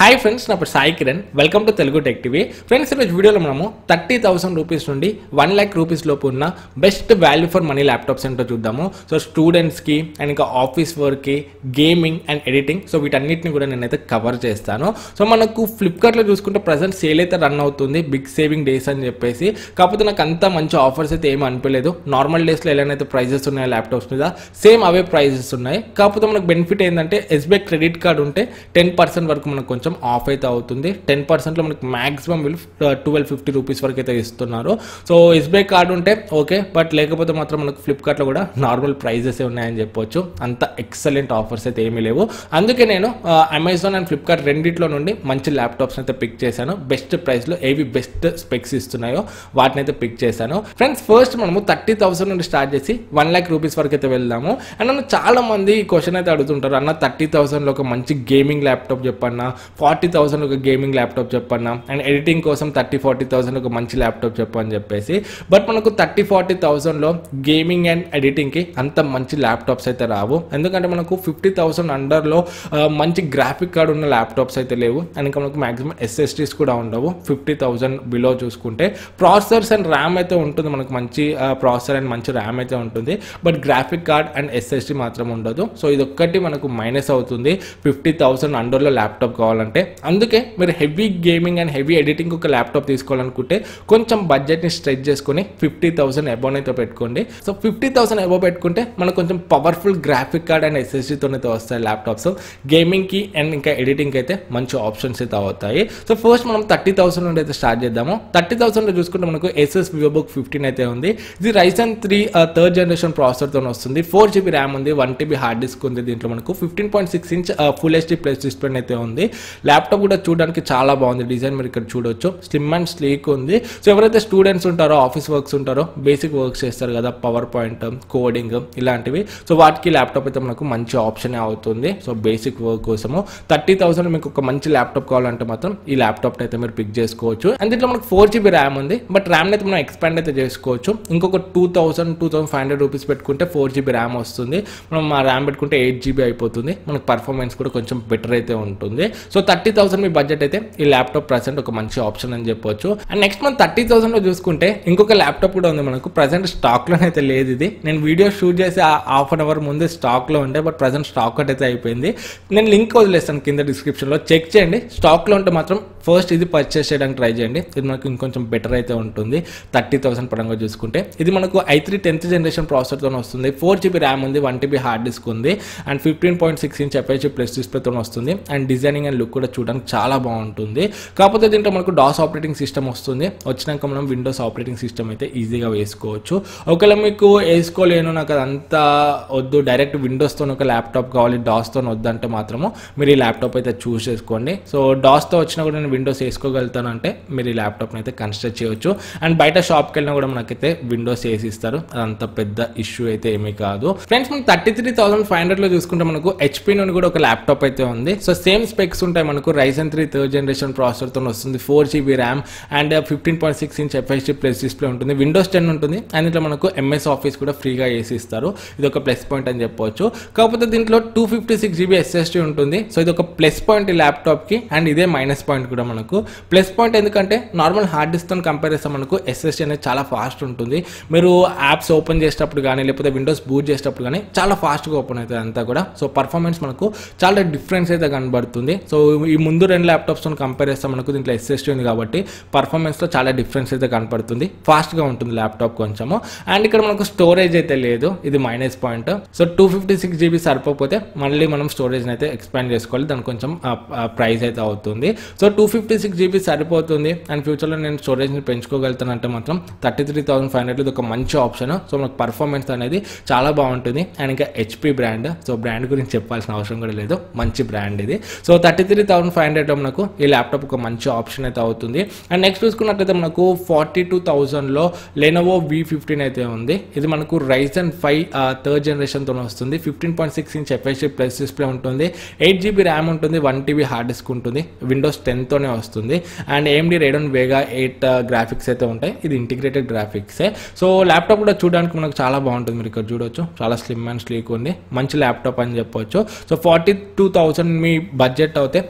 hi friends నా పేరు Sai Kiran welcome to Telugu tech TV friends ఈరోజు వీడియోలో మనము థర్టీ థౌసండ్ రూపీస్ నుండి వన్ ల్యాక్ రూపీస్ లోపు ఉన్న best value for money laptops ఏంటో చూద్దాము సో స్టూడెంట్స్కి అండ్ ఇంకా ఆఫీస్ వర్క్కి గేమింగ్ అండ్ ఎడిటింగ్ సో వీటన్నిటిని కూడా నేనైతే కవర్ చేస్తాను సో మనకు ఫ్లిప్కార్ట్లో చూసుకుంటే ప్రజెంట్ సేల్ అయితే రన్ అవుతుంది బిగ్ సేవింగ్ డేస్ అని చెప్పేసి కాకపోతే నాకు అంత మంచి ఆఫర్స్ అయితే ఏమీ అనిపించలేదు నార్మల్ డేస్లో ఎలానైతే ప్రైజెస్ ఉన్నాయో ల్యాప్టాప్స్ మీద సేమ్ అవే ప్రైజెస్ ఉన్నాయి కాకపోతే మనకు బెనిఫిట్ ఏంటంటే ఎస్బీఐ క్రెడిట్ కార్డ్ ఉంటే టెన్ పర్సెంట్ వరకు మనకు కొంచెం ఆఫ్ అయితే అవుతుంది టెన్ పర్సెంట్లో మనకి maximum will twelve fifty rupees వరకు అయితే ఇస్తున్నారు సో ఎస్బీఐ కార్డు ఉంటే ఓకే బట్ లేకపోతే మాత్రం మనకు ఫ్లిప్కార్ట్లో కూడా నార్మల్ ప్రైజెస్ ఉన్నాయని చెప్పొచ్చు అంత ఎక్సలెంట్ ఆఫర్స్ అయితే ఏమీ లేవు అందుకే నేను అమెజాన్ అండ్ ఫ్లిప్కార్ట్ రెండిట్లో నుండి మంచి ల్యాప్టాప్స్ అయితే పిక్ చేశాను బెస్ట్ ప్రైస్లో ఏవి బెస్ట్ స్పెక్స్ ఇస్తున్నాయో వాటిని అయితే పిక్ చేశాను ఫ్రెండ్స్ ఫస్ట్ మనము థర్టీ థౌసండ్ నుండి స్టార్ట్ చేసి వన్ ల్యాక్ రూపీస్ వరకు అయితే వెళ్దాము అండ్ నన్ను చాలా మంది ఈ క్వశ్చన్ అయితే అడుగుతుంటారు అన్న థర్టీ థౌసండ్లో ఒక మంచి గేమింగ్ ల్యాప్టాప్ చెప్పన్నా ఫార్టీ థౌసండ్ ఒక గేమింగ్ ల్యాప్టాప్ చెప్పన్నా అండ్ ఎడిటింగ్ కోసం థర్టీ ఫార్టీ థౌసండ్ ఒక మంచి ల్యాప్టాప్ చెప్పని చెప్పేసి బట్ మనకు థర్టీ ఫార్టీ థౌసండ్లో గేమింగ్ అండ్ ఎడిటింగ్కి అంత మంచి ల్యాప్టాప్స్ అయితే రావు ఎందుకంటే మనకు ఫిఫ్టీ థౌసండ్ అండర్లో మంచి గ్రాఫిక్ కార్డ్ ఉన్న ల్యాప్టాప్స్ అయితే లేవు అండ్ ఇంకా మనకు మాక్సిమం ఎస్ఎస్టీస్ కూడా ఉండవు ఫిఫ్టీ థౌసండ్ బిలో చూసుకుంటే ప్రాసెసర్స్ అండ్ ర్యామ్ అయితే ఉంటుంది మనకు మంచి ప్రాసెసర్ అండ్ మంచి ర్యామ్ అయితే ఉంటుంది but graphic card and SSD మాత్రం ఉండదు సో ఇది ఒక్కటి మనకు మైనస్ అవుతుంది ఫిఫ్టీ థౌసండ్ అండర్లో ల్యాప్టాప్ కావాలంటే అందుకే మీరు heavy gaming and heavy editing ఒక ల్యాప్టాప్ తీసుకోవాలనుకుంటే కొంచెం బడ్జెట్ని స్ట్రెచ్ చేసుకుని ఫిఫ్టీ థౌసండ్ అబోన్ అయితే పెట్టుకోండి సో ఫిఫ్టీ థౌసండ్ అబో పెట్టుకుంటే మనకు కొంచెం పవర్ఫుల్ గ్రాఫిక్ కార్డ్ అండ్ ఎస్ఎస్డితో అయితే వస్తాయి ల్యాప్టాప్స్ గేమింగ్కి అండ్ ఇంకా ఎడిటింగ్కి అయితే మంచి ఆప్షన్స్ అయితే అవుతాయి సో ఫస్ట్ మనం థర్టీ థౌసండ్ నుండి అయితే స్టార్ట్ చేద్దాము థర్టీ థౌసండ్లో చూసుకుంటే మనకు ఎస్ఎస్ వివోబుక్ ఫిఫ్టీన్ అయితే ఉంది ఇది రైసన్ త్రీ థర్డ్ జనరేషన్ ప్రాసెసర్తో వస్తుంది ఫోర్ జీబీ ర్యామ్ ఉంది వన్ టీబీ హార్డ్ డిస్క్ ఉంది దీంట్లో మనకు fifteen point six inch full HD plus display అయితే ఉంది ల్యాప్టాప్ కూడా చూడడానికి చాలా బాగుంది డిజైన్ మీరు ఇక్కడ చూడొచ్చు స్లిమ్ అండ్ స్లీక్ ఉంది సో ఎవరైతే స్టూడెంట్స్ ఉంటారో ఆఫీస్ వర్క్స్ ఉంటారో బేసిక్ వర్క్స్ చేస్తారు కదా పవర్ పాయింట్ కోడింగ్ ఇలాంటివి సో వాటికి ల్యాప్టాప్ అయితే మనకు మంచి ఆప్షన్ అవుతుంది సో బేసిక్ వర్క్ కోసము థర్టీ థౌసండ్ మీకు ఒక మంచి ల్యాప్టాప్ కావాలంటే మాత్రం ఈ ల్యాప్టాప్ అయితే మీరు పిక్ చేసుకోవచ్చు అండ్ దీంట్లో మనకు ఫోర్ జీబీ ర్యామ్ ఉంది బట్ ర్యామ్ అయితే మనం ఎక్స్పాండ్ అయితే చేసుకోవచ్చు ఇంకొక two thousand two thousand five hundred rupees పెట్టుకుంటే ఫోర్ జీబీ ర్యామ్ వస్తుంది మనం ఆ ర్యామ్ పెట్టుకుంటే ఎయిట్ జీబీ అయిపోతుంది మనకు పర్ఫార్మెన్స్ కూడా కొంచెం బెటర్ అయితే ఉంటుంది సో థర్టీ థౌసండ్ మీ బడ్జెట్ అయితే ఈ ల్యాప్టాప్ ప్రజెంట్ ఒక మంచి ఆప్షన్ అని చెప్పొచ్చు అండ్ నెక్స్ట్ మనం థర్టీ థౌసండ్లో చూసుకుంటే ఇంకొక ల్యాప్టాప్ కూడా ఉంది మనకు ప్రజెంట్ స్టాక్లో అయితే లేదు ఇది నేను వీడియో షూట్ చేసి హాఫ్ అన్ అవర్ ముందే స్టాక్లో ఉండే బట్ ప్రజెంట్ స్టాక్ అయితే అయిపోయింది నేను లింక్ వదిలేస్తాను కింద డిస్క్రిప్షన్లో చెక్ చేయండి స్టాక్లో ఉంటే మాత్రం ఫస్ట్ ఇది పర్చేస్ చేయడానికి ట్రై చేయండి ఇది మనకు ఇంకొంచెం బెటర్ అయితే ఉంటుంది థర్టీ థౌసండ్ పరంగా చూసుకుంటే ఇది మనకు ఐ త్రీ టెన్త్ జనరేషన్ ప్రాసెసర్తో వస్తుంది ఫోర్ జీబీ ర్యామ్ ఉంది వన్ టీబీ హార్డ్ డిస్క్ ఉంది and fifteen point six inch FH plus డిస్ప్లేతో వస్తుంది అండ్ డిజైనింగ్ అండ్ లుక్ కూడా చూడడానికి చాలా బాగుంటుంది కాకపోతే దీంట్లో మనకు డాస్ ఆపరేటింగ్ సిస్టమ్ వస్తుంది వచ్చినాక మనం విండోస్ ఆపరేటింగ్ సిస్టమ్ అయితే ఈజీగా వేసుకోవచ్చు ఒకవేళ మీకు వేసుకోలేను నాకు అదంతా వద్దు డైరెక్ట్ విండోస్తో ఒక ల్యాప్టాప్ కావాలి డాస్తో వద్దంటే మాత్రము మీరు ఈ ల్యాప్టాప్ అయితే చూస్ చేసుకోండి సో డాస్తో వచ్చినా కూడా నేను విండోస్ వేసుకోగలుగుతాను అంటే మీరు ఈ ల్యాప్టాప్ని అయితే కన్సిడర్ చేయొచ్చు అండ్ బయట షాప్కి వెళ్ళినా కూడా మనకైతే విండోస్ వేసి ఇస్తారు అదంత పెద్ద ఇష్యూ అయితే ఏమీ కాదు ఫ్రెండ్స్ మనం థర్టీ త్రీ థౌసండ్ ఫైవ్ హండ్రెడ్లో చూసుకుంటే మనకు హెచ్పీ నుండి కూడా ఒక ల్యాప్టాప్ అయితే ఉంది సో సేమ్ స్పెక్స్ ఉంటాయి మనకు రైసన్ త్రీ థర్డ్ జనరేషన్ ప్రాసెసర్తో వస్తుంది four GB RAM and fifteen point six inch FHD plus display ఉంటుంది విండోస్ టెన్ ఉంటుంది అండ్ ఇంట్లో మనకు ఎంఎస్ ఆఫీస్ కూడా ఫ్రీగా వేసి ఇస్తారు ఇది ఒక ప్లస్ పాయింట్ అని చెప్పొచ్చు కాకపోతే దీంట్లో two fifty six GB SSD ఉంటుంది సో ఇది ఒక ప్లస్ పాయింట్ ఈ ల్యాప్టాప్కి అండ్ ఇదే మైనస్ పాయింట్ కూడా మనకు ప్లస్ పాయింట్ ఎందుకంటే నార్మల్ హార్డ్ డిస్క్తో కంపేర్ చేస్తే మనకు ఎస్ఎస్టీ అనేది చాలా ఫాస్ట్ ఉంటుంది మీరు యాప్స్ ఓపెన్ చేసేటప్పుడు కానీ లేకపోతే విండోస్ బూట్ చేసేటప్పుడు కానీ చాలా ఫాస్ట్గా ఓపెన్ అవుతుంది అంతా కూడా సో పర్ఫార్మెన్స్ మనకు చాలా డిఫరెన్స్ అయితే కనబడుతుంది సో ఈ ముందు రెండు ల్యాప్టాప్స్తో కంపేర్ చేస్తే మనకు దీంట్లో ఎస్ఎస్టీ ఉంది కాబట్టి పర్ఫార్మెన్స్లో చాలా డిఫరెన్స్ అయితే కనపడుతుంది ఫాస్ట్గా ఉంటుంది ల్యాప్టాప్ కొంచెము అండ్ ఇక్కడ మనకు స్టోరేజ్ అయితే లేదు ఇది minus point so two fifty six GB సరిపోతే మళ్ళీ మనం స్టోరేజ్ని అయితే ఎక్స్పాండ్ చేసుకోవాలి దానికి కొంచెం ప్రైస్ అయితే అవుతుంది so two fifty six GB సరిపోతుంది అండ్ ఫ్యూచర్లో నేను స్టోరేజ్ని పెంచుకోగలుగుతానంటే మాత్రం thirty three thousand five hundred ఇది ఒక మంచి ఆప్షన్ సో మనకు పర్ఫార్మెన్స్ అనేది చాలా బాగుంటుంది అండ్ ఇంకా హెచ్పి బ్రాండ్ సో బ్రాండ్ గురించి చెప్పాల్సిన అవసరం కూడా లేదు మంచి బ్రాండ్ ఇది so thirty three thousand five hundred మనకు ఈ ల్యాప్టాప్ ఒక మంచి ఆప్షన్ అయితే అవుతుంది అండ్ నెక్స్ట్ చూసుకున్నట్లయితే మనకు ఫార్టీ టూ థౌసండ్లో లెనోవో వి ఫిఫ్టీన్ అయితే ఉంది ఇది మనకు రైజన్ ఫైవ్ థర్డ్ జనరేషన్తో వస్తుంది fifteen point six inch FSD plus display ఉంటుంది ఎయిట్ జీబీ ర్యామ్ ఉంటుంది వన్ టీబీ హార్డ్ డిస్క్ ఉంటుంది విండోస్ టెన్తోనే వస్తుంది and AMD Radeon Vega eight graphics అయితే ఉంటాయి ఇది ఇంటిగ్రేటెడ్ గ్రాఫిక్సే సో ల్యాప్టాప్ కూడా చూడడానికి మనకు చాలా బాగుంటుంది మీరు ఇక్కడ చూడొచ్చు చాలా స్లిమ్ అండ్ స్లీక్ ఉంది మంచి ల్యాప్టాప్ అని చెప్పొచ్చు సో ఫార్టీ టూ థౌసండ్ మీ బడ్జెట్ అయితే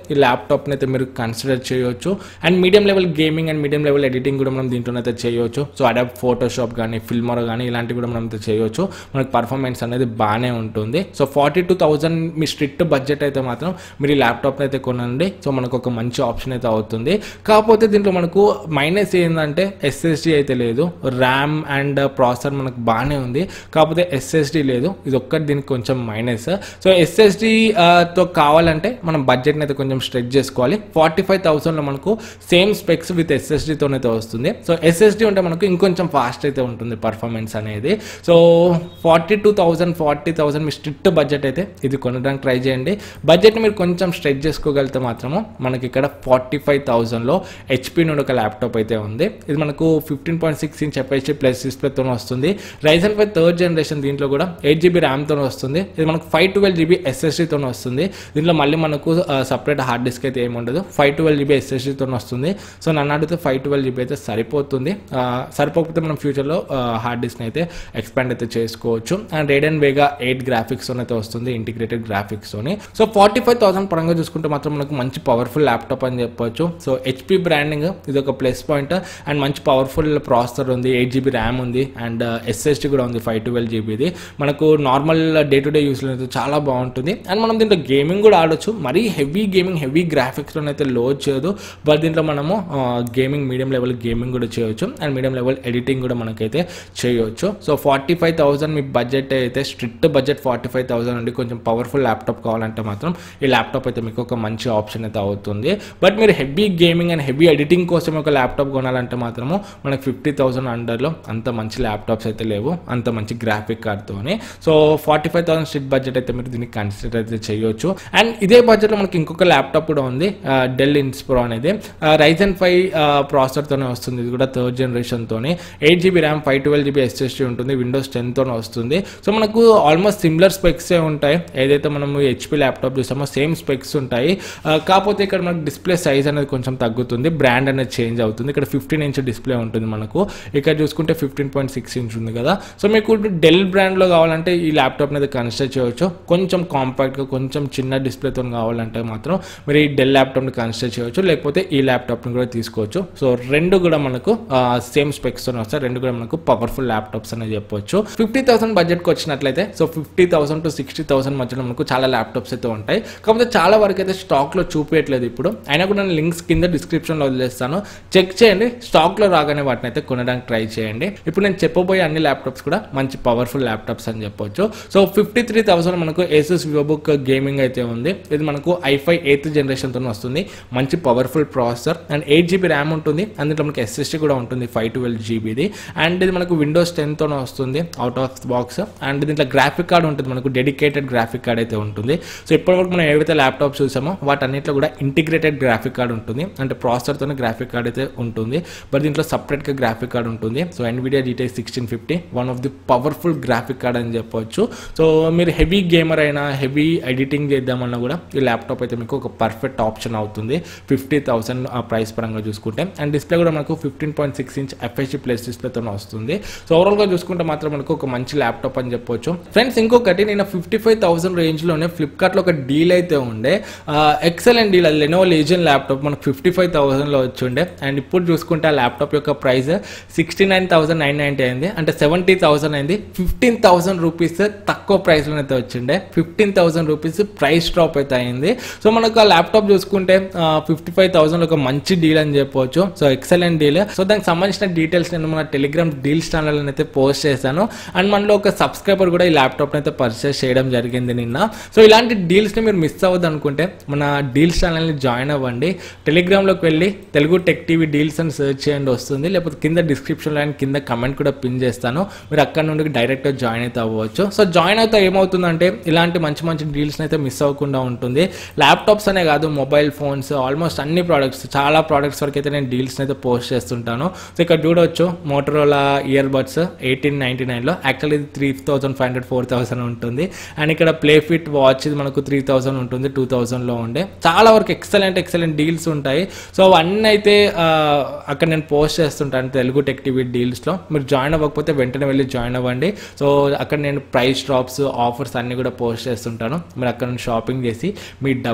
ఈ ల్యాప్టాప్ని అయితే మీరు కన్సిడర్ చేయొచ్చు and medium level gaming and medium level editing కూడా మనం దీంట్లో అయితే చేయొచ్చు సో అడాప్ ఫోటోషాప్ కానీ ఫిల్మర్ కానీ ఇలాంటివి కూడా మనం అయితే చేయొచ్చు మనకి పర్ఫార్మెన్స్ అనేది బాగానే ఉంటుంది సో ఫార్టీ టూ థౌజండ్ మీ స్ట్రిక్ట్ బడ్జెట్ అయితే మాత్రం మీరు ఈ ల్యాప్టాప్ని అయితే కొనండి సో మనకు ఒక మంచి ఆప్షన్ అయితే అవుతుంది కాకపోతే దీంట్లో మనకు మైనస్ ఏంటంటే ఎస్ఎస్డి అయితే లేదు ర్యామ్ అండ్ ప్రాసెసర్ మనకు బాగానే ఉంది కాకపోతే ఎస్ఎస్డి లేదు ఇది ఒక్కటి దీనికి కొంచెం మైనస్ సో ఎస్ఎస్డి తో కావాలంటే మనం బడ్జెట్ని అయితే కొంచెం స్ట్రెచ్ చేసుకోవాలి ఫార్టీ ఫైవ్ థౌసండ్లో మనకు సేమ్ స్పెక్స్ విత్ ఎస్ఎస్డితోనైతే వస్తుంది సో ఎస్ఎస్డి ఉంటే మనకు ఇంకొంచెం ఫాస్ట్ అయితే ఉంటుంది పర్ఫార్మెన్స్ అనేది so forty two thousand forty thousand మీ స్ట్రిక్ట్ బడ్జెట్ అయితే ఇది కొనడానికి ట్రై చేయండి బడ్జెట్ని మీరు కొంచెం స్ట్రెచ్ చేసుకోగలిగితే మాత్రము మనకి ఇక్కడ ఫార్టీ ఫైవ్ థౌసండ్లో హెచ్పి నుండి ఒక ల్యాప్టాప్ అయితే ఉంది ఇది మనకు fifteen point six inch FHP plus డిస్ప్లేతో వస్తుంది రైజన్ ఫైవ్ థర్డ్ జనరేషన్ దీంట్లో కూడా ఎయిట్ జీబీ ర్యామ్తో వస్తుంది ఇది మనకు ఫైవ్ ట్వెల్వ్ జీబీ ఎస్ఎస్డితో వస్తుంది దీంట్లో మళ్ళీ మనకు సపరేట్ హార్డ్ డిస్క్ అయితే ఏమి ఉండదు ఫైవ్ ట్వెల్వ్ జీబీ ఎస్ఎస్డితో వస్తుంది సో నన్ను అడిగితే ఫైవ్ ట్వెల్వ్ జీబీ అయితే సరిపోతుంది ఆ, సరిపోకపోతే మనం ఫ్యూచర్లో హార్డ్ డిస్క్ అయితే ఎక్స్పాండ్ అయితే చేసుకోవచ్చు and Radeon Vega eight graphics అయితే వస్తుంది ఇంటిగ్రేటెడ్ గ్రాఫిక్స్ తోని సో ఫార్టీ ఫైవ్ థౌసండ్ పరంగా చూసుకుంటే మాత్రం మనకు మంచి పవర్ఫుల్ ల్యాప్టాప్ అని చెప్పొచ్చు సో హెచ్పి బ్రాండింగ్ ఇది ఒక ప్లస్ పాయింట్ అండ్ మంచి పవర్ఫుల్ ప్రాసెసర్ ఉంది ఎయిట్ జీబీ ర్యామ్ ఉంది అండ్ ఎస్ఎస్టీ కూడా ఉంది ఫైవ్ ట్వెల్వ్ జీబీది మనకు నార్మల్ డే టు డే యూస్లో అయితే చాలా బాగుంటుంది అండ్ మనం దీంట్లో గేమింగ్ కూడా ఆడొచ్చు మరీ హెవీ గేమింగ్ హెవీ గ్రాఫిక్స్లో అయితే లోడ్ చేయదు బట్ దీంట్లో మనము గేమింగ్ మీడియం లెవెల్ గేమింగ్ కూడా చేయొచ్చు అండ్ మీడియం లెవెల్ ఎడిటింగ్ కూడా మనకైతే చేయొచ్చు సో ఫార్టీ ఫైవ్ థౌసండ్ మీ బడ్జెట్ అయితే strict budget forty five thousand నుండి కొంచెం పవర్ఫుల్ ల్యాప్టాప్ కావాలంటే మాత్రం ఈ ల్యాప్టాప్ అయితే మీకు ఒక మంచి ఆప్షన్ అయితే అవుతుంది బట్ మీరు heavy gaming and heavy editing కోసం ఒక ల్యాప్టాప్ కొనాలంటే మాత్రము మనకు ఫిఫ్టీ థౌసండ్ అండర్లో అంత మంచి ల్యాప్టాప్స్ అయితే లేవు అంత మంచి గ్రాఫిక్ కార్డ్తోని so forty five thousand strict budget అయితే మీరు దీన్ని కన్సిడర్ అయితే చేయొచ్చు అండ్ ఇదే బడ్జెట్లో మనకి ఇంకొక ల్యాప్టాప్ కూడా ఉంది డెల్ ఇన్స్ప్రో అనేది రైజన్ ఫైవ్ ప్రాసెసర్తోనే వస్తుంది ఇది కూడా థర్డ్ జనరేషన్తోని eight GB RAM five twelve GB SSD ఉంటుంది విండోస్ టెన్తోనే వస్తుంది సో మనకు ఆల్మోస్ట్ సిమిలర్ స్పెక్సే ఉంటాయి ఏదైతే మనం హెచ్పి ల్యాప్టాప్ చూసామో సేమ్ స్పెక్స్ ఉంటాయి ఆ, కాకపోతే ఇక్కడ మనకు డిస్ప్లే సైజ్ అనేది కొంచెం తగ్గుతుంది బ్రాండ్ అనేది చేంజ్ అవుతుంది ఇక్కడ ఫిఫ్టీన్ ఇంచ్ డిస్ప్లే ఉంటుంది మనకు ఇక్కడ చూసుకుంటే ఫిఫ్టీన్ పాయింట్ సిక్స్ ఇంచ్ ఉంది కదా సో మీకు డెల్ బ్రాండ్లో కావాలంటే ఈ ల్యాప్టాప్ అనేది కన్సిడర్ చేయవచ్చు కొంచెం కాంపాక్ట్గా కొంచెం చిన్న డిస్ప్లేతో కావాలంటే మాత్రం మీరు ఈ డెల్ ల్యాప్టాప్ని కన్సిడర్ చేయవచ్చు లేకపోతే ఈ ల్యాప్టాప్ని కూడా తీసుకోవచ్చు సో రెండు కూడా మనకు సేమ్ స్పెక్స్తో వస్తాయి రెండు కూడా మనకు పవర్ఫుల్ ల్యాప్టాప్స్ అనేది చెప్పొచ్చు ఫిఫ్టీ థౌసండ్ బడ్జెట్కి వచ్చినట్లయితే so fifty thousand to sixty thousand మధ్యలో మనకు చాలా ల్యాప్టాప్స్ అయితే ఉంటాయి కాకపోతే చాలా వరకు అయితే స్టాక్లో చూపించట్లేదు ఇప్పుడు అయినా కూడా నేను లింక్స్ కింద డిస్క్రిప్షన్లో వదిలేస్తాను చెక్ చేయండి స్టాక్లో రాగానే వాటిని అయితే కొనడానికి ట్రై చేయండి ఇప్పుడు నేను చెప్పబోయే అన్ని ల్యాప్టాప్స్ కూడా మంచి పవర్ఫుల్ ల్యాప్టాప్స్ అని చెప్పొచ్చు సో ఫిఫ్టీ త్రీ థౌసండ్ మనకు ఏసెస్ వివోబుక్ గేమింగ్ అయితే ఉంది ఇది మనకు ఐఫై ఎయిత్ జనరేషన్తో వస్తుంది మంచి powerful processor and eight GB RAM ఉంటుంది అందులో మనకి ఎస్ఎస్టీ కూడా ఉంటుంది ఫైవ్ ట్వెల్వ్ జీబీది అండ్ ఇది మనకు విండోస్ టెన్తోనే వస్తుంది అవుట్ ఆఫ్ బాక్స్ అండ్ దీంట్లో గ్రాఫిక్ కార్డ్ ఉంటుంది మనకు డెడికేటెడ్ గ్రాఫిక్ కార్డ్ అయితే ఉంటుంది సో ఇప్పటివరకు మనం ఏవైతే ల్యాప్టాప్ చూసామో వాటన్నిటిలో కూడా ఇంటిగ్రేటెడ్ గ్రాఫిక్ కార్డ్ ఉంటుంది అంటే ప్రాసెసర్తోనే గ్రాఫిక్ కార్డ్ అయితే ఉంటుంది బట్ దీంట్లో సపరేట్గా గ్రాఫిక్ కార్డ్ ఉంటుంది so Nvidia GT sixteen fifty one of the powerful graphic card అని చెప్పొచ్చు సో మీరు హెవీ గేమర్ అయినా హెవీ ఎడిటింగ్ చేద్దామన్నా కూడా ఈ ల్యాప్టాప్ అయితే మీకు ఒక పర్ఫెక్ట్ ఆప్షన్ అవుతుంది ఫిఫ్టీ థౌసండ్ ప్రైస్ పరంగా చూసుకుంటే అండ్ డిస్ప్లే కూడా మనకు fifteen point six inch FH plus డిస్ప్లేతో వస్తుంది సో ఓవరాల్గా చూసుకుంటే మాత్రం మనకు ఒక మంచి ల్యాప్టాప్ అని చెప్పొచ్చు ఫ్రెండ్స్ ఇంకొకటి నేను ఫిఫ్టీ ఫైవ్ థౌసండ్ రేంజ్లోనే ఫ్లిప్కార్ట్లో ఒక డీల్ అయితే ఉండే ఎక్సలెంట్ డీల్ అది లెనోవో లేజన్ ల్యాప్టాప్ మనకు ఫిఫ్టీ ఫైవ్ థౌసండ్లో వచ్చి ఉండే అండ్ ఇప్పుడు చూసుకుంటే ఆ ల్యాప్టాప్ యొక్క price sixty nine thousand nine ninety అయింది అంటే సెవెంటీ థౌసండ్ అయింది ఫిఫ్టీన్ థౌసండ్ రూపీస్ తక్కువ ప్రైస్లో అయితే వచ్చిండే fifteen thousand rupees price drop అయితే అయింది సో మనకు ఆ ల్యాప్టాప్ చూసుకుంటే ఫిఫ్టీ ఫైవ్ థౌసండ్ ఒక మంచి డీల్ అని చెప్పవచ్చు సో ఎక్సలెంట్ డీల్ సో దానికి సంబంధించిన డీటెయిల్స్ నేను మన టెలిగ్రామ్ డీల్స్ ఛానల్ అయితే పోస్ట్ చేశాను అండ్ మనలో ఒక సబ్స్క్రైబర్ కూడా ఈ ల్యాప్టాప్ అయితే పర్చేస్ చేయడం జరిగింది నిన్న సో ఇలాంటి డీల్స్ని మీరు మిస్ అవ్వద్దు అనుకుంటే మన డీల్స్ ఛానల్ని జాయిన్ అవ్వండి టెలిగ్రామ్లోకి వెళ్ళి తెలుగు టెక్ టీవీ డీల్స్ అని సెర్చ్ చేయండి వస్తుంది లేకపోతే కింద డిస్క్రిప్షన్లో అండ్ కింద కమెంట్ కూడా పిన్ చేస్తాను మీరు అక్కడ నుండి డైరెక్ట్గా జాయిన్ అయితే అవ్వచ్చు సో జాయిన్ అయితే ఏమవుతుందంటే ఇలాంటి మంచి మంచి డీల్స్ని అయితే మిస్ అవ్వకుండా ఉంటుంది ల్యాప్టాప్స్ అనే కాదు మొబైల్ ఫోన్స్ ఆల్మోస్ట్ అన్ని ప్రోడక్ట్స్ చాలా ప్రోడక్ట్స్ వరకు అయితే నేను డీల్స్ని అయితే పోస్ట్ చేస్తుంటాను సో ఇక్కడ చూడవచ్చు Motorola ear buds eighteen ninety నైన్లో యాక్చువల్లీ ఇది three thousand five hundred four thousand ఉంటుంది అండ్ ఇక్కడ ప్లే ఫిట్ వాచ్ ఇది మనకు త్రీ థౌసండ్ ఉంటుంది టూ థౌసండ్లో ఉండే చాలా వరకు ఎక్సలెంట్ ఎక్సలెంట్ డీల్స్ ఉంటాయి సో అవన్నీ అయితే ఆ, అక్కడ నేను పోస్ట్ చేస్తుంటాను తెలుగు టెక్ టీవీ డీల్స్లో మీరు జాయిన్ అవ్వకపోతే వెంటనే వెళ్ళి జాయిన్ అవ్వండి సో అక్కడ నేను ప్రైస్ డ్రాప్స్ ఆఫర్స్ అన్నీ కూడా పోస్ట్ చేస్తుంటాను మీరు అక్కడ నుంచి షాపింగ్ చేసి మీ డబ్బుల్ని అయితే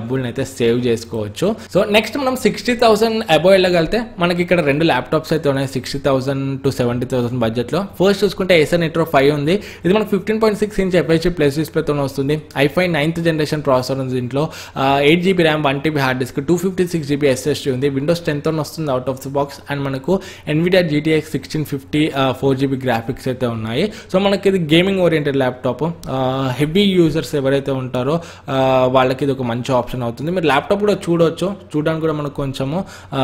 అయితే సేవ్ చేసుకోవచ్చు సో నెక్స్ట్ మనం సిక్స్టీ థౌసండ్ అబో వెళ్ళగలితే మనకి ఇక్కడ రెండు ల్యాప్టాప్స్ అయితే ఉన్నాయి sixty thousand to seventy thousand బడ్జెట్లో ఫస్ట్ చూసుకుంటే ఏసర్ నెట్రో ఫైవ్ ఉంది ఇది మనకు fifteen point six inch FH plus డిస్ప్లేతో వస్తుంది ఐఫై నైన్త్ జనరేషన్ ప్రాసెసర్ ఉంది దీంట్లో eight GB RAM one TB hard disk two fifty six GB SSD ఉంది విండోస్ టెన్తో వస్తుంది out of the box and మనకు Nvidia GTX sixteen fifty four GB graphics అయితే ఉన్నాయి సో మనకి ఇది gaming oriented laptop heavy users ఎవరైతే ఉంటారో ఆ, వాళ్ళకి ఇది ఒక మంచి ఆప్షన్ అవుతుంది మీరు ల్యాప్టాప్ కూడా చూడవచ్చు చూడడానికి కూడా మనకు కొంచెము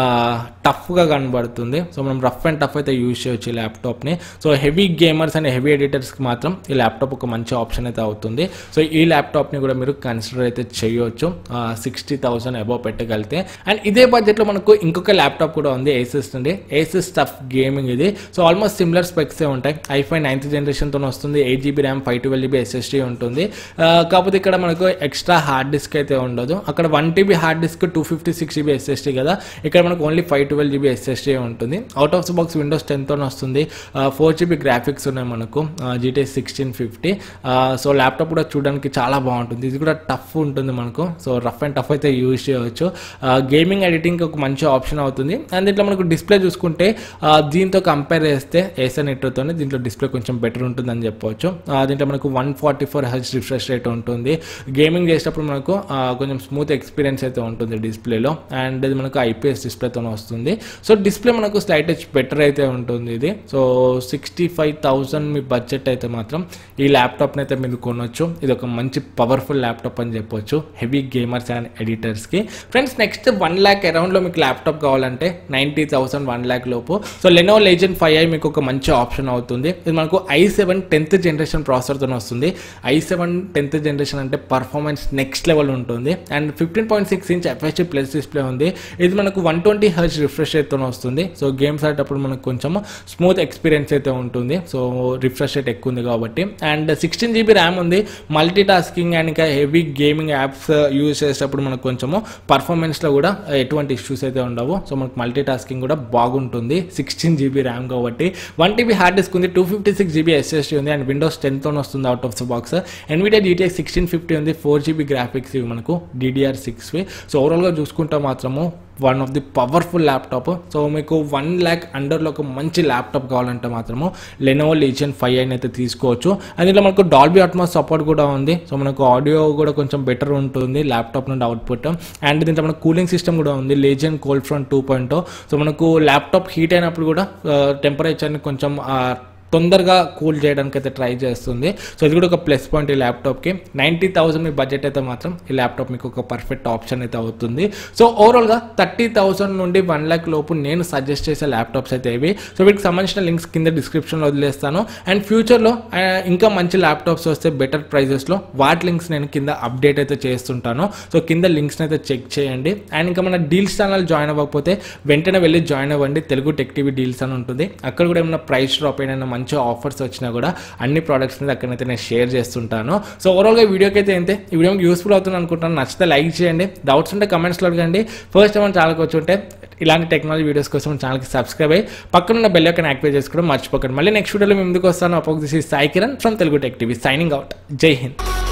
టఫ్గా కనబడుతుంది సో మనం రఫ్ అండ్ టఫ్ అయితే యూజ్ చేయొచ్చు ఈ ల్యాప్టాప్ని so heavy gamers and heavy ఎడిటర్స్కి మాత్రం ఈ ల్యాప్టాప్ ఒక మంచి ఆప్షన్ అయితే అవుతుంది సో ఈ ల్యాప్టాప్ని కూడా మీరు కన్సిడర్ అయితే చేయొచ్చు సిక్స్టీ థౌసండ్ అబౌవ్ పెట్టగలిగితే అండ్ ఇదే బడ్జెట్లో మనకు ఇంకొక ల్యాప్టాప్ కూడా ఉంది ఏసెస్ నుండి ఏసెస్ టఫ్ గేమింగ్ ఇది సో ఆల్మోస్ట్ సిమిలర్ స్పెక్సే ఉంటాయి ఐఫై నైన్త్ జనరేషన్తో వస్తుంది eight GB RAM five twelve GB SSD ఉంటుంది ఆ, కాకపోతే ఇక్కడ మనకు ఎక్స్ట్రా హార్డ్ డిస్క్ అయితే ఉండదు అక్కడ one TB hard disk two fifty six GB SSD కదా ఇక్కడ మనకు only five twelve GB SSD ఉంటుంది out of the box Windows టెన్తో వస్తుంది ఫోర్ జీబీ గ్రాఫిక్స్ ఉన్నాయి మనకు GT sixteen fifty so laptop కూడా చూడడానికి చాలా బాగుంటుంది ఇది కూడా టఫ్ ఉంటుంది మనకు సో రఫ్ అండ్ టఫ్ అయితే యూజ్ చేయవచ్చు గేమింగ్ ఎడిటింగ్ ఒక మంచి ఆప్షన్ అవుతుంది అండ్ దీంట్లో మనకు డిస్ప్లే చూసుకుంటే ఆ, దీంతో కంపేర్ చేస్తే ఏసర్ నెట్తో దీంట్లో డిస్ప్లే కొంచెం బెటర్ ఉంటుందని చెప్పవచ్చు ఆ, దీంట్లో మనకు one forty four H refresh rate ఉంటుంది గేమింగ్ చేసేటప్పుడు మనకు ఆ, కొంచెం స్మూత్ ఎక్స్పీరియన్స్ అయితే ఉంటుంది డిస్ప్లేలో అండ్ ఇది మనకు ఐపీఎస్ డిస్ప్లేతో వస్తుంది సో డిస్ప్లే మనకు స్లైట్ టచ్ బెటర్ అయితే ఉంటుంది ఇది సో సిక్స్టీ ఫైవ్ థౌసండ్ మీ బడ్జెట్ అయితే మాత్రం ఈ ల్యాప్టాప్ని అయితే మీరు కొనొచ్చు ఇది ఒక మంచి పవర్ఫుల్ ల్యాప్టాప్ అని చెప్పొచ్చు హెవీ గేమర్స్ అండ్ ఎడిటర్స్కి ఫ్రెండ్స్ నెక్స్ట్ వన్ ల్యాక్ అరౌండ్లో మీకు ల్యాప్టాప్ కావాలంటే నైంటీ థౌసండ్ వన్ ల్యాక్ లోపు so Lenovo Legion five i మీకు ఒక మంచి ఆప్షన్ అవుతుంది ఇది మనకు ఐ సెవెన్ టెన్త్ జనరేషన్ ప్రాసెసర్తో వస్తుంది ఐ సెవెన్ టెన్త్ జనరేషన్ అంటే పర్ఫార్మెన్స్ నెక్స్ట్ లెవెల్ ఉంటుంది and fifteen point six inch FH plus display ఉంది ఇది మనకు వన్ ట్వంటీ హెచ్ రిఫ్రెష్ రేట్తో వస్తుంది సో గేమ్స్ ఆడేటప్పుడు మనకు కొంచెం స్మూత్ ఎక్స్పీరియన్స్ అయితే ఉంటుంది సో రిఫ్రెష్ రేట్ ఎక్కువ ఉంది కాబట్టి అండ్ సిక్స్టీన్ జీబీ ర్యామ్ ఉంది మల్టీ టాస్కింగ్ అండ్ ఇంకా హెవీ గేమింగ్ యాప్స్ యూజ్ చేసేటప్పుడు మనకు కొంచెము పర్ఫార్మెన్స్లో కూడా ఎటువంటి ఇష్యూస్ అయితే ఉండవు సో మనకు మల్టీ టాస్కింగ్ కూడా బాగుంటుంది సిక్స్టీన్ జీబీ ర్యామ్ కాబట్టి వన్ టీబీ హార్డ్ డిస్క్ ఉంది two fifty six GB SSD ఉంది అండ్ విండోస్ టెన్తో వస్తుంది out of the box Nvidia GTX sixteen fifty ఉంది ఫోర్ జీబీ గ్రాఫిక్స్ ఇవి మనకు డిడిఆర్ సిక్స్వి సో ఓవరాల్గా చూసుకుంటే మాత్రము one of the powerful laptop so మీకు వన్ ల్యాక్ అండర్లో ఒక మంచి ల్యాప్టాప్ కావాలంటే మాత్రము లెనోవో లీజియన్ ఫైవ్ అయిన అయితే తీసుకోవచ్చు అండ్ ఇందులో మనకు డాల్బీ అట్మాస్ సపోర్ట్ కూడా ఉంది సో మనకు ఆడియో కూడా కొంచెం బెటర్ ఉంటుంది ల్యాప్టాప్ నుండి అవుట్పుట్ అండ్ దీంట్లో మనకు కూలింగ్ సిస్టమ్ కూడా ఉంది Legion cold front two point so మనకు ల్యాప్టాప్ హీట్ అయినప్పుడు కూడా టెంపరేచర్ని కొంచెం ఆ, తొందరగా కూల్ చేయడానికి అయితే ట్రై చేస్తుంది సో ఇది కూడా ఒక ప్లస్ పాయింట్ ఈ ల్యాప్టాప్కి నైంటీ థౌసండ్ మీ బడ్జెట్ అయితే మాత్రం ఈ ల్యాప్టాప్ మీకు ఒక పర్ఫెక్ట్ ఆప్షన్ అయితే అవుతుంది సో ఓవరాల్గా థర్టీ థౌసండ్ నుండి వన్ ల్యాక్ లోపు నేను సజెస్ట్ చేసే ల్యాప్టాప్స్ అయితే ఇవి సో వీటికి సంబంధించిన లింక్స్ కింద డిస్క్రిప్షన్లో వదిలేస్తాను అండ్ ఫ్యూచర్లో ఆ, ఇంకా మంచి ల్యాప్టాప్స్ వస్తే బెటర్ ప్రైజెస్లో వాటి లింక్స్ నేను కింద అప్డేట్ అయితే చేస్తుంటాను సో కింద లింక్స్ని అయితే చెక్ చేయండి అండ్ ఇంకా మన డీల్స్ ఛానల్ జాయిన్ అవ్వకపోతే వెంటనే వెళ్ళి జాయిన్ అవ్వండి తెలుగు టెక్ టీవీ డీల్స్ అని ఉంటుంది అక్కడ కూడా ఏమైనా ప్రైస్ డ్రాప్ అయినా మంచి ఆఫర్స్ వచ్చినా కూడా అన్ని ప్రోడక్ట్స్ మీద అక్కడైతే నేను షేర్ చేస్తుంటాను సో ఓవరాల్గా ఈ వీడియోకి అయితే ఇంతే ఈ వీడియో యూస్ఫుల్ అవుతుంది అనుకుంటున్నాను నచ్చితే లైక్ చేయండి డౌట్స్ ఉంటే కమెంట్స్లో అడగండి ఫస్ట్ ఏమైనా ఛానల్కి వచ్చి ఉంటే ఇలాంటి టెక్నాలజీ వీడియోస్ కోసం ఛానల్కి సబ్స్క్రైబ్ అయ్యి పక్కనున్న బెల్ ఐకాన్ యాక్టివేట్ చేసుకోవడం మర్చిపోకండి మళ్ళీ నెక్స్ట్ వీడియోలో మేము ముందుకు వస్తాను అపోక్ దిస్ ఈ Sai Kiran from Telugu tech TV signing out Jai Hind